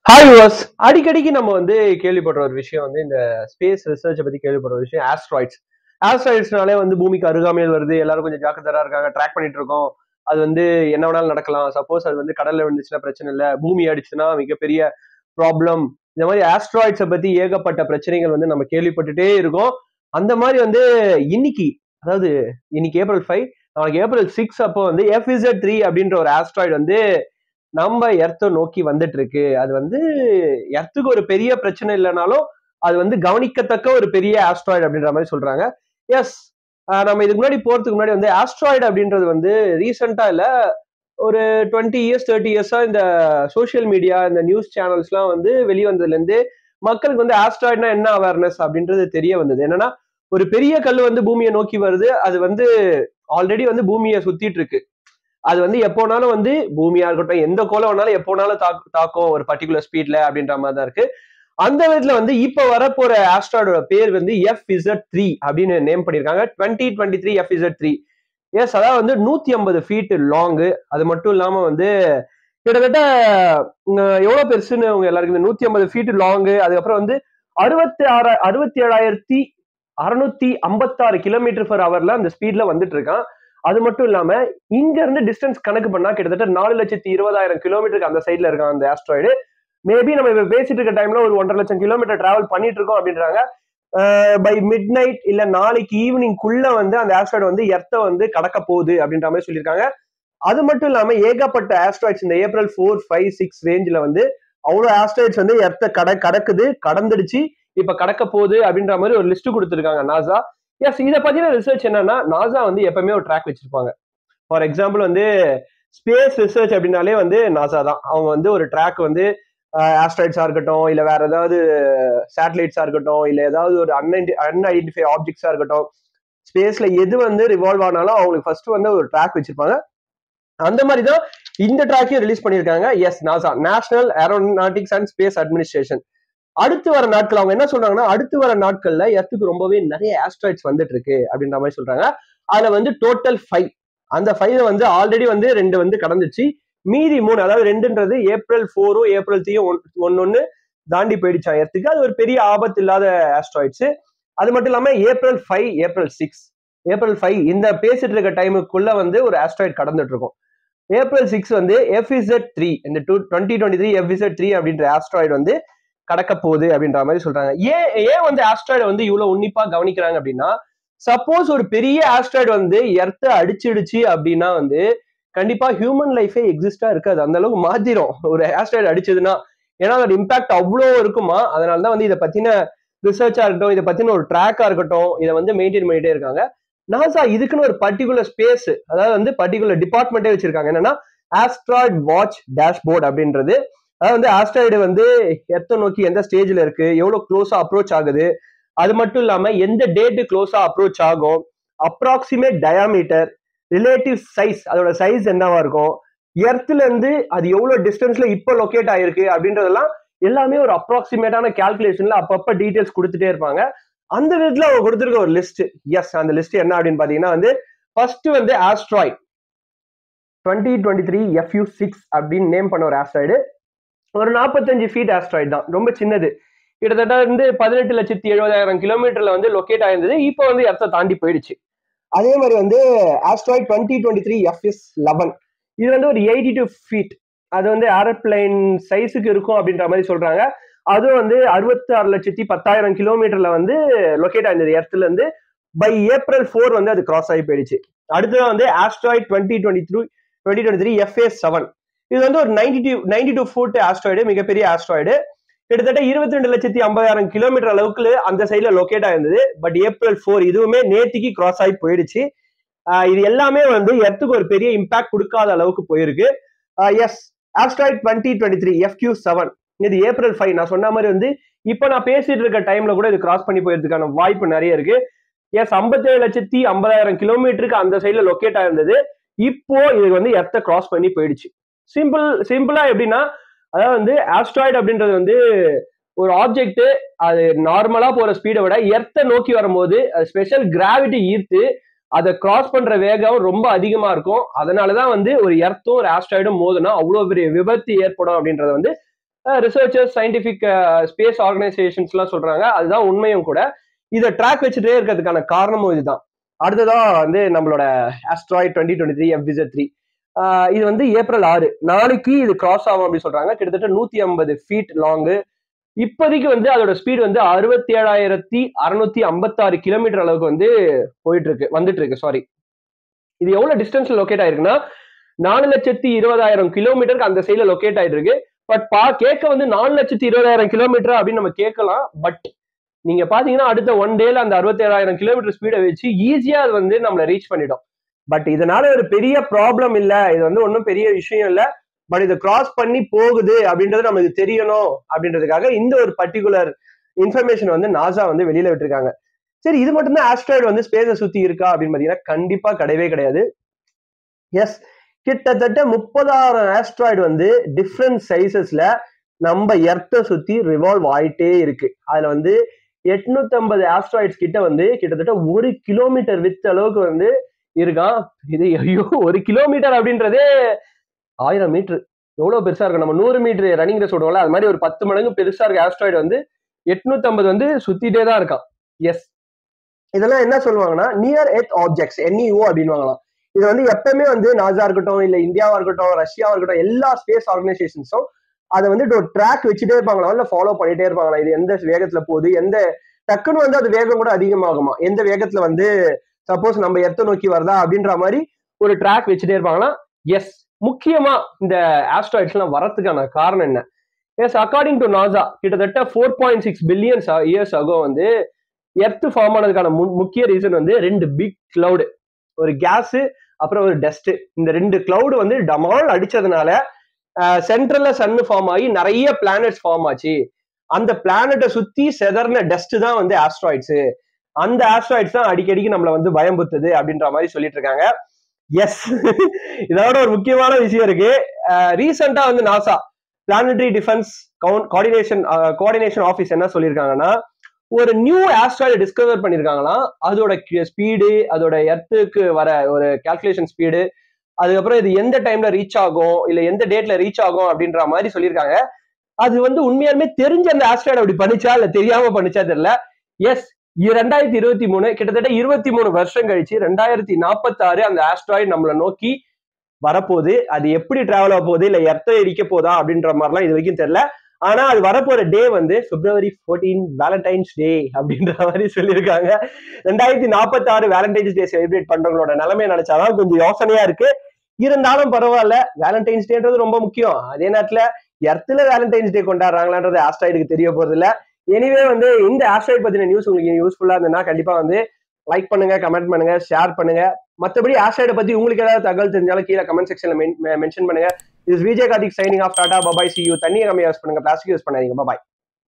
hi use அடிக்கடிக்கு நம்ம வந்து கேள்விப்படுற ஒரு விஷயம் வந்து இந்த ஸ்பேஸ் ரிசர்ச்சை பத்தி கேள்விப்படுற ஒரு விஷயம் ஆஸ்ட்ராய்ட்ஸ் ஆஸ்ட்ராய்ட்ஸ்னாலே வந்து பூமிக்கு அருகாமையில் வருது எல்லாரும் கொஞ்சம் ஜாக்கிரதா இருக்காங்க ட்ராக் பண்ணிட்டு இருக்கோம் அது வந்து என்ன வேணாலும் நடக்கலாம் சப்போஸ் அது வந்து கடல்ல விழுந்துச்சுன்னா பிரச்சனை இல்லை பூமி அடிச்சுன்னா மிகப்பெரிய ப்ராப்ளம் இந்த மாதிரி ஆஸ்ட்ராய்ட்ஸை பத்தி ஏகப்பட்ட பிரச்சனைகள் வந்து நம்ம கேள்விப்பட்டுட்டே இருக்கோம் அந்த மாதிரி வந்து இன்னைக்கு அதாவது இன்னைக்கு ஏப்ரல் ஃபைவ் நாளைக்கு ஏப்ரல் சிக்ஸ் அப்போ வந்து எஃப்இசட் த்ரீ அப்படின்ற ஒரு ஆஸ்ட்ராய்டு வந்து நம்ம எர்த்தை நோக்கி வந்துட்டு இருக்கு அது வந்து எர்த்துக்கு ஒரு பெரிய பிரச்சனை இல்லைனாலும் அது வந்து கவனிக்கத்தக்க ஒரு பெரிய ஆஸ்ட்ராய்டு அப்படின்ற மாதிரி சொல்றாங்க எஸ் நம்ம இதுக்கு முன்னாடி போறதுக்கு முன்னாடி வந்து ஆஸ்ட்ராய்டு அப்படின்றது வந்து ரீசெண்டா இல்ல ஒரு டுவெண்ட்டி இயர்ஸ் தேர்ட்டி இயர்ஸா இந்த சோஷியல் மீடியா இந்த நியூஸ் சேனல்ஸ்லாம் வந்து வெளிவந்ததுல இருந்து மக்களுக்கு வந்து ஆஸ்ட்ராய்டுனா என்ன அவேர்னஸ் அப்படின்றது தெரிய வந்தது என்னன்னா ஒரு பெரிய கல் வந்து பூமியை நோக்கி வருது அது வந்து ஆல்ரெடி வந்து பூமியை சுத்திட்டு இருக்கு அது வந்து எப்போனாலும் வந்து பூமியா இருக்கட்டும் எந்த கோலம் வேணாலும் எப்போனாலும் தாக்கு தாக்கும் ஒரு பர்டிகுலர் ஸ்பீட்ல அப்படின்ற மாதிரி தான் இருக்கு அந்த விதத்துல வந்து இப்ப வரப்போற ஆஸ்ட்ராய்டோட பேர் வந்து எஃப் இசட் த்ரீ அப்படின்னு நேம் பண்ணிருக்காங்க twenty twenty three F Z three yes அதாவது வந்து நூத்தி ஐம்பது ஃபீட் லாங்கு அது மட்டும் இல்லாம வந்து கிட்டத்தட்ட எவ்வளவு பெருசுன்னு உங்க எல்லாருக்கும் நூத்தி ஐம்பது ஃபீட் லாங்கு அதுக்கப்புறம் வந்து அறுபத்தி ஆறு அறுபத்தி ஏழாயிரத்தி அறுநூத்தி ஐம்பத்தாறு கிலோமீட்டர் பர் ஹவர்ல அந்த ஸ்பீட்ல வந்துட்டு இருக்கான் அது மட்டும் இல்லாம இங்க இருந்து டிஸ்டன்ஸ் கணக்கு பண்ணா கிட்டத்தட்ட நாலு லட்சத்தி இருபதாயிரம் கிலோமீட்டருக்கு அந்த சைட்ல இருக்கான் அந்த ஆஸ்ட்ராய்டு மேபி நம்ம இப்ப பேசிட்டு இருக்க டைம்ல ஒரு ஒன்றரை லட்சம் கிலோமீட்டர் டிராவல் பண்ணிட்டு இருக்கோம் அப்படின்றாங்க பை மிட் நைட் இல்ல நாளைக்கு ஈவினிங்குள்ள வந்து அந்த ஆஸ்ட்ராய்டு வந்து எர்த்த வந்து கடக்க போகுது அப்படின்ற மாதிரி சொல்லியிருக்காங்க அது மட்டும் இல்லாம ஏகப்பட்ட ஆஸ்ட்ராய்ட்ஸ் இந்த ஏப்ரல் ஃபோர் ஃபைவ் சிக்ஸ் ரேஞ்சில் வந்து அவ்வளோ ஆஸ்ட்ராய்ட்ஸ் வந்து எர்த்த கட கடக்குது கடந்துடுச்சு இப்ப கடக்க போகுது அப்படின்ற மாதிரி ஒரு லிஸ்ட் கொடுத்துருக்காங்க நாசா எஸ் இதை பத்தின ரிசர்ச் என்னன்னா நாசா வந்து எப்பவுமே ஒரு ட்ராக் வச்சிருப்பாங்க ஃபார் எக்ஸாம்பிள் வந்து ஸ்பேஸ் ரிசர்ச் அப்படின்னாலே வந்து நாசா தான் அவங்க வந்து ஒரு ட்ராக் வந்து ஆஸ்ட்ராய்ட்ஸா இருக்கட்டும் இல்ல வேற ஏதாவது சேட்டலைட்ஸா இருக்கட்டும் இல்ல ஏதாவது ஒரு அன்ஐடி அன்ஐடென்டிஃபை ஆப்ஜெக்ட்ஸா இருக்கட்டும் ஸ்பேஸ்ல எது வந்து ரிவால்வ் ஆனாலும் அவங்களுக்கு ஃபர்ஸ்ட் வந்து ஒரு ட்ராக் வச்சிருப்பாங்க அந்த மாதிரி தான் இந்த ட்ராக்கையும் ரிலீஸ் பண்ணியிருக்காங்க yes NASA National Aeronautics and Space Administration அடுத்து வர நாட்கள் அவங்க என்ன சொல்றாங்கன்னா அடுத்து வர நாட்கள்ல எர்த்துக்கு ரொம்பவே நிறைய ஆஸ்ட்ராய்ட்ஸ் வந்துட்டு இருக்கு அப்படின்ற மாதிரி சொல்றாங்க அதுல வந்து டோட்டல் ஃபைவ் அந்த ஃபைவ் வந்து ஆல்ரெடி வந்து ரெண்டு வந்து கடந்துச்சு மீதி மூணு அதாவது ரெண்டுன்றது ஏப்ரல் ஃபோரும் ஏப்ரல் த்ரீயும் ஒன்னொன்னு தாண்டி போயிடுச்சான் எர்த்துக்கு அது ஒரு பெரிய ஆபத்து இல்லாத ஆஸ்ட்ராய்ட்ஸ் அது மட்டும் இல்லாம April five April six April five இந்த பேசிட்டு இருக்க டைமுக்குள்ள வந்து ஒரு ஆஸ்ட்ராய்ட் கடந்துட்டு இருக்கும் ஏப்ரல் சிக்ஸ் வந்து எஃப்இசட் த்ரீ இந்த two twenty twenty three FZ three அப்படின்ற ஆஸ்ட்ராய்டு வந்து கடக்க போகுது அப்படின்ற மாதிரி சொல்றாங்க ஏன் ஏன் வந்து ஆஸ்ட்ராய்டு வந்து இவ்வளவு உன்னிப்பா கவனிக்கிறாங்க அப்படின்னா சப்போஸ் ஒரு பெரிய ஆஸ்ட்ராய்டு வந்து எர்த்த அடிச்சிடுச்சு அப்படின்னா வந்து கண்டிப்பா ஹியூமன் லைஃபே எக்ஸிஸ்டா இருக்காது அந்த அளவுக்கு மாத்திரும் ஒரு ஆஸ்ட்ராய்டு அடிச்சதுன்னா ஏன்னா அதோட இம்பாக்ட் அவ்வளோ இருக்குமா அதனால தான் வந்து இதை பத்தின ரிசர்ச்சா இருக்கட்டும் இதை பத்தின ஒரு ட்ராக்கா இருக்கட்டும் இதை வந்து மெயின்டைன் பண்ணிட்டே இருக்காங்க நாசா இதுக்குன்னு ஒரு பர்டிகுலர் ஸ்பேஸ் அதாவது வந்து பர்டிகுலர் டிபார்ட்மெண்ட்டே வச்சிருக்காங்க என்னன்னா ஆஸ்ட்ராய்ட் வாட்ச் டேஷ்போர்ட் அப்படின்றது அதாவது வந்து ஆஸ்ட்ராய்டு வந்து எத்த நோக்கி எந்த ஸ்டேஜ்ல இருக்கு எவ்வளவு க்ளோஸா அப்ரோச் ஆகுது அது மட்டும் இல்லாம எந்த டேட்டு க்ளோஸா அப்ரோச் ஆகும் அப்ராக்சிமேட் டயாமீட்டர் ரிலேட்டிவ் சைஸ் அதோட சைஸ் என்னவா இருக்கும் எர்த்ல இருந்து அது எவ்வளவு டிஸ்டன்ஸ்ல இப்போ லொக்கேட் ஆயிருக்கு அப்படின்றதெல்லாம் எல்லாமே ஒரு அப்ராக்சிமேட்டான கால்குலேஷன்ல அப்பப்ப டீடைல்ஸ் கொடுத்துட்டே இருப்பாங்க அந்த விதத்துல அவங்க கொடுத்துருக்க ஒரு லிஸ்ட் எஸ் அந்த லிஸ்ட் என்ன அப்படின்னு பாத்தீங்கன்னா வந்து ஃபர்ஸ்ட் வந்து asteroid twenty twenty three FU six அப்படின்னு நேம் பண்ண ஒரு ஆஸ்ட்ராய்டு ஒரு நாற்பத்தஞ்சு ஃபீட் ஆஸ்ட்ராய்டு தான் ரொம்ப சின்னது கிட்டத்தட்ட வந்து பதினெட்டு லட்சத்தி எழுபதாயிரம் கிலோமீட்டர்ல வந்து லொக்கேட் ஆயிருந்தது இப்போ வந்து எர்த்தை தாண்டி போயிடுச்சு அதே மாதிரி வந்து asteroid twenty twenty three FS eleven இது வந்து ஒரு எயிட்டி டூ ஃபீட் அது வந்து ஏரோப்ளைன் சைஸுக்கு இருக்கும் அப்படின்ற மாதிரி சொல்றாங்க அதுவும் வந்து அறுபத்தி ஆறு லட்சத்தி பத்தாயிரம் கிலோமீட்டர்ல வந்து லொக்கேட் ஆயிருந்தது எர்த்துல இருந்து பை ஏப்ரல் ஃபோர் வந்து அது கிராஸ் ஆகி போயிடுச்சு அடுத்ததான் வந்து asteroid twenty twenty three twenty twenty three FA seven இது வந்து ஒரு ninety two ninety two foot asteroid மிகப்பெரிய ஆஸ்ட்ராய்டு கிட்டத்தட்ட இருபத்தி ரெண்டு லட்சத்தி ஐம்பதாயிரம் கிலோமீட்டர் அளவுக்கு அந்த சைட்ல லொக்கேட் ஆயிருந்தது பட் ஏப்ரல் ஃபோர் இதுவுமே நேத்திக்கு கிராஸ் ஆகி போயிடுச்சு இது எல்லாமே வந்து எர்த்துக்கு ஒரு பெரிய இம்பாக்ட் கொடுக்காத அளவுக்கு போயிருக்கு yes asteroid twenty twenty three FQ seven இது ஏப்ரல் ஃபைவ் நான் சொன்ன மாதிரி வந்து இப்போ நான் பேசிட்டு இருக்க டைம்ல கூட இது கிராஸ் பண்ணி போயிருதுக்கான வாய்ப்பு நிறைய இருக்கு எஸ் ஐம்பத்தேழு லட்சத்தி ஐம்பதாயிரம் கிலோமீட்டருக்கு அந்த சைட்ல லொக்கேட் ஆயிருந்தது இப்போ இது வந்து எர்த்தை கிராஸ் பண்ணி போயிடுச்சு சிம்பிள் சிம்பிளா எப்படின்னா அதாவது வந்து ஆஸ்ட்ராய்டு அப்படின்றது வந்து ஒரு ஆப்ஜெக்ட் அது நார்மலா போற ஸ்பீடை விட எர்த்தை நோக்கி வரும்போது அது ஸ்பெஷல் கிராவிட்டி ஈர்த்து அதை கிராஸ் பண்ற வேகம் ரொம்ப அதிகமா இருக்கும் அதனாலதான் வந்து ஒரு எர்த்தும் ஒரு ஆஸ்ட்ராய்டும் மோதுனா அவ்வளவு பெரிய விபத்து ஏற்படும் அப்படின்றத வந்து ரிசர்ச்சர்ஸ் சயின்டிபிக் ஸ்பேஸ் ஆர்கனைசேஷன்ஸ்லாம் சொல்றாங்க அதுதான் உண்மையும் கூட இதை ட்ராக் வச்சுட்டே இருக்கிறதுக்கான காரணமும் இதுதான் அடுத்ததா வந்து நம்மளோட asteroid twenty twenty three FZ three இது வந்து ஏப்ரல் ஆறு நாளைக்கு இது கிராஸ் ஆகும் அப்படின்னு சொல்றாங்க கிட்டத்தட்ட நூத்தி ஐம்பது ஃபீட் லாங்கு இப்போதைக்கு வந்து அதோட ஸ்பீடு வந்து அறுபத்தி ஏழாயிரத்தி அறுநூத்தி ஐம்பத்தாறு கிலோமீட்டர் அளவுக்கு வந்து போயிட்டு இருக்கு வந்துட்டு இருக்கு சாரி இது எவ்வளவு டிஸ்டன்ஸ்ல லொக்கேட் ஆயிருக்குன்னா நாலு லட்சத்தி இருபதாயிரம் கிலோமீட்டருக்கு அந்த சைட்ல லொக்கேட் ஆயிட்டு இருக்கு பட் பா கேட்க வந்து நாலு லட்சத்தி இருபதாயிரம் கிலோமீட்டர் அப்படின்னு நம்ம கேட்கலாம் பட் நீங்க பாத்தீங்கன்னா அடுத்த ஒன் டேல அந்த அறுபத்தி ஏழாயிரம் கிலோமீட்டர் ஸ்பீடை வச்சு ஈஸியா அது வந்து நம்மளை ரீச் பண்ணிடும் பட் இதனால ஒரு பெரிய ப்ராப்ளம் இல்ல இது வந்து ஒன்றும் பெரிய விஷயம் இல்ல பட் இது கிராஸ் பண்ணி போகுது அப்படின்றது நமக்கு தெரியணும் அப்படின்றதுக்காக இந்த ஒரு பர்டிகுலர் இன்ஃபர்மேஷன் வந்து நாசா வந்து வெளியில விட்டுருக்காங்க சரி இது மட்டும்தான் ஆஸ்ட்ராய்டு வந்து ஸ்பேஸை சுத்தி இருக்கா அப்படின்னு பாத்தீங்கன்னா கண்டிப்பா கிடையவே கிடையாது எஸ் கிட்டத்தட்ட முப்பதாயிரம் ஆஸ்ட்ராய்டு வந்து டிஃப்ரெண்ட் சைசஸ்ல நம்ம எர்த்தை சுத்தி ரிவால்வ் ஆயிட்டே இருக்கு அதுல வந்து எட்நூத்தி ஐம்பது ஆஸ்ட்ராய்ட்ஸ் கிட்ட வந்து கிட்டத்தட்ட ஒரு கிலோமீட்டர் வித் அளவுக்கு வந்து இருக்கான் இது ஐயோ ஒரு கிலோமீட்டர் அப்படின்றதே ஆயிரம் மீட்டர் எவ்வளவு பெருசா இருக்கும் நம்ம நூறு மீட்டர் ரன்னிங் ரேஸ் ஓடுவோம்ல அது மாதிரி ஒரு பத்து மடங்கு பெருசா இருக்க ஆஸ்ட்ராய்டு வந்து எட்நூத்தி ஐம்பது வந்து சுத்திட்டே தான் இருக்கான் எஸ் இதெல்லாம் என்ன சொல்லுவாங்கன்னா நியர் எர்த் ஆப்ஜெக்ட்ஸ் என்இஓ அப்படின்வாங்களாம் இது வந்து எப்பவுமே வந்து நாசா இருக்கட்டும் இல்ல இந்தியாவா இருக்கட்டும் ரஷ்யாவா இருக்கட்டும் எல்லா ஸ்பேஸ் ஆர்கனைசேஷன்ஸும் அதை வந்து ஒரு ட்ராக் வச்சுட்டே இருப்பாங்களா இல்ல ஃபாலோ பண்ணிட்டே இருப்பாங்களா இது எந்த வேகத்துல போகுது எந்த டக்குன்னு வந்து அது வேகம் கூட அதிகமாகுமா எந்த வேகத்துல வந்து சப்போஸ் நம்ம எர்த்த நோக்கி வருதா அப்படின்ற மாதிரி ஒரு ட்ராக் வச்சுட்டே இருப்பாங்களா எஸ் முக்கியமா இந்த ஆஸ்ட்ராய்ட்ஸ் எல்லாம் வரதுக்கான காரணம் என்ன எஸ் அக்கார்டிங் டு நாசா கிட்டத்தட்ட four point six billions years ஆகும் வந்து எர்த் ஃபார்ம் ஆனதுக்கான முக்கிய ரீசன் வந்து ரெண்டு பிக் கிளவுடு ஒரு கேஸ் அப்புறம் ஒரு டஸ்ட் இந்த ரெண்டு கிளவுடு வந்து டமால் அடிச்சதுனால சென்ட்ரல்ல சன்னு ஃபார்ம் ஆகி நிறைய பிளானட்ஸ் ஃபார்ம் ஆச்சு அந்த பிளானட்டை சுத்தி செதர்ன டஸ்ட் தான் வந்து ஆஸ்ட்ராய்ட்ஸ் அந்த ஆஸ்ட்ராய்ட்ஸ் தான் அடிக்கடிக்கு நம்மள வந்து பயம்புத்துது அப்படின்ற மாதிரி சொல்லிட்டு இருக்காங்க எஸ் இதோட ஒரு முக்கியமான விஷயம் இருக்கு ரீசெண்டா வந்து NASA planetary defence coordination coordination office என்ன சொல்லியிருக்காங்கன்னா ஒரு நியூ ஆஸ்ட்ராய்டு டிஸ்கவர் பண்ணியிருக்காங்களாம் அதோட ஸ்பீடு அதோட எர்த்துக்கு வர ஒரு கால்குலேஷன் ஸ்பீடு அதுக்கப்புறம் இது எந்த டைம்ல ரீச் ஆகும் இல்ல எந்த டேட்ல ரீச் ஆகும் அப்படின்ற மாதிரி சொல்லியிருக்காங்க அது வந்து உண்மையாலுமே தெரிஞ்ச அந்த ஆஸ்ட்ராய்டு அப்படி பண்ணிச்சா இல்ல தெரியாம பண்ணிச்சா தெரியல எஸ் ரெண்டாயிரத்தி இருபத்தி மூணு கிட்டத்தட்ட இருபத்தி மூணு வருஷம் கழிச்சு ரெண்டாயிரத்தி நாற்பத்தாறு அந்த ஆஸ்ட்ராய்டு நம்மளை நோக்கி வரப்போகுது அது எப்படி டிராவல் ஆக போகுது இல்ல எர்த்த இடிக்க போதா அப்படின்ற மாதிரிலாம் இது வரைக்கும் தெரியல ஆனா அது வரப்போற டே வந்து பிப்ரவரி ஃபோர்டீன் வேலண்டைன்ஸ் டே அப்படின்ற மாதிரி சொல்லியிருக்காங்க ரெண்டாயிரத்தி நாற்பத்தி ஆறு வேலண்டைன்ஸ் டே செலிப்ரேட் பண்றவங்களோட நிலைமையை நினைச்சாதான் கொஞ்சம் யோசனையா இருக்கு இருந்தாலும் பரவாயில்ல வேலண்டைன்ஸ் டேன்றது ரொம்ப முக்கியம் அதே நேரத்துல எர்த்துல வேலண்டைன்ஸ் டே கொண்டாடுறாங்களான்றது ஆஸ்ட்ராய்டுக்கு தெரிய போறது இல்ல எனிவே வந்து இந்த ஆஸ்ட்ராய்டு பத்தின நியூஸ் உங்களுக்கு யூஸ்ஃபுல்லா இருந்ததுன்னா கண்டிப்பா வந்து லைக் பண்ணுங்க கமெண்ட் பண்ணுங்க ஷேர் பண்ணுங்க மற்றபடி ஆஸ்ட்ராய்டை பத்தி உங்களுக்கு ஏதாவது தகவல் தெரிஞ்சாலும் கீழே கமெண்ட் செக்ஷன்ல மென்ஷன் பண்ணுங்க இது Vijay Karthik signing off tata bubye see you தண்ணியை கம்மியாக யூஸ் பண்ணுங்க பிளாஸ்டிக் யூஸ் பண்ணாதீங்க பாய்